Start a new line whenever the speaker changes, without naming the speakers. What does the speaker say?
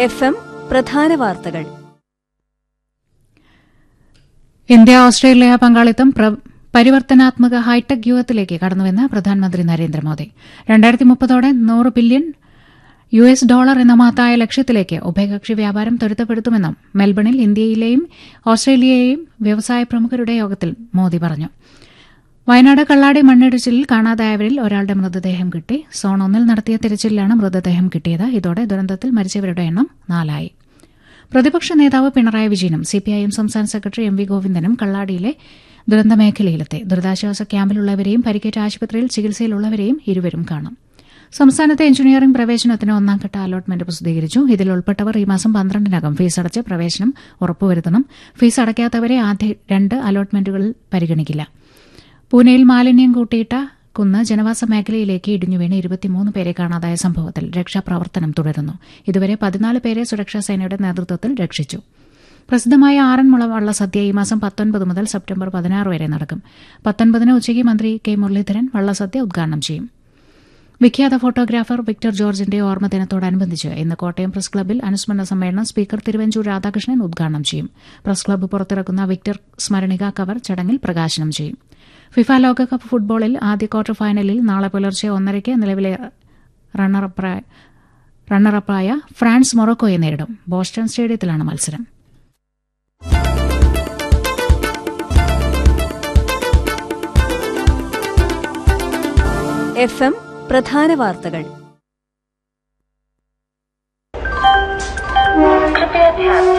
F M പ്രധാന വാർത്തകൾ
India Australia പങ്കാളിത്തം പ്ര- പരിവർത്തനാത്മക ഹൈടെക് യുഗത്തിലേക്ക് കടന്നുവെന്ന് പ്രധാനമന്ത്രി നരേന്ദ്രമോദി രണ്ടായിരത്തി മുപ്പതോടെ നൂറ് ബില്യൺ യു എസ് ഡോളർ എന്ന മഹത്തായ ലക്ഷ്യത്തിലേക്ക് ഉഭയകക്ഷി വ്യാപാരം ത്വരിതപ്പെടുത്തുമെന്നും മെൽബണിൽ ഇന്ത്യയിലെയും ഓസ്ട്രേലിയയെയും വ്യവസായ പ്രമുഖരുടെ യോഗത്തിൽ മോദി പറഞ്ഞു വയനാട് കള്ളാടി മണ്ണിടിച്ചിലിൽ കാണാതായവരിൽ ഒരാളുടെ മൃതദേഹം കിട്ടി സോൺ ഒന്നിൽ നടത്തിയ തിരച്ചിലിലാണ് മൃതദേഹം കിട്ടിയത് ഇതോടെ ദുരന്തത്തിൽ മരിച്ചവരുടെ എണ്ണം നാലായി പ്രതിപക്ഷ നേതാവ് പിണറായി വിജയനും സിപിഐഎം സംസ്ഥാന സെക്രട്ടറി എം വി ഗോവിന്ദനും കള്ളാടിയിലെ ദുരന്തമേഖലയിലെത്തി ദുരിതാശ്വാസ ക്യാമ്പിലുള്ളവരെയും പരിക്കേറ്റ ആശുപത്രിയിൽ ചികിത്സയിലുള്ളവരെയും ഇരുവരും കാണും സംസ്ഥാനത്തെ എഞ്ചിനീയറിംഗ് പ്രവേശനത്തിന് ഒന്നാംഘട്ട അലോട്ട്മെന്റ് പ്രസിദ്ധീകരിച്ചു ഇതിൽ ഉൾപ്പെട്ടവർ ഈ മാസം പന്ത്രണ്ടിനകം ഫീസ് അടച്ച് പ്രവേശനം ഉറപ്പുവരുത്തണം ഫീസ് അടയ്ക്കാത്തവരെ ആദ്യ രണ്ട് അലോട്ട്മെന്റുകളിൽ പരിഗണിക്കില്ല പൂനെയിൽ മാലിന്യം കൂട്ടിയിട്ട കുന്ന് ജനവാസ മേഖലയിലേക്ക് ഇടിഞ്ഞുവീണ് ഇരുപത്തിമൂന്ന് പേരെ കാണാതായ സംഭവത്തിൽ രക്ഷാപ്രവർത്തനം തുടരുന്നു ഇതുവരെ പതിനാല് പേരെ സുരക്ഷാ സേനയുടെ നേതൃത്വത്തിൽ രക്ഷിച്ചു പ്രസിദ്ധമായ ആറന്മുള വള്ളസദ്യ ഈ മാസം പത്തൊൻപത് മുതൽ സെപ്റ്റംബർ പതിനാറ് വരെ നടക്കും പത്തൊൻപതിന് ഉച്ചയ്ക്ക് മന്ത്രി കെ മുരളീധരൻ വള്ളസദ്യ ഉദ്ഘാടനം ചെയ്യും വിഖ്യാത ഫോട്ടോഗ്രാഫർ വിക്ടർ ജോർജിന്റെ ഓർമ്മ ദിനത്തോടനുബന്ധിച്ച് ഇന്ന് കോട്ടയം പ്രസ് ക്ലബ്ബിൽ അനുസ്മരണ സമ്മേളനം സ്പീക്കർ തിരുവഞ്ചൂർ രാധാകൃഷ്ണൻ ഉദ്ഘാടനം ചെയ്യും പ്രസ് ക്ലബ്ബ് പുറത്തിറക്കുന്ന വിക്ടർ സ്മരണിക കവർ ചടങ്ങിൽ പ്രകാശനം ചെയ്യും ഫിഫ ലോകകപ്പ് ഫുട്ബോളിൽ ആദ്യ ക്വാർട്ടർ ഫൈനലിൽ നാളെ പുലർച്ചെ ഒന്നരയ്ക്ക് നിലവിലെ റണ്ണറപ്പായ റണ്ണറപ്പായ ഫ്രാൻസ് മൊറോക്കോയെ നേരിടും ബോസ്റ്റൺ സ്റ്റേഡിയത്തിലാണ് മത്സരം
എഫ് എം പ്രധാന വാർത്തകൾ
कृपया ध्यान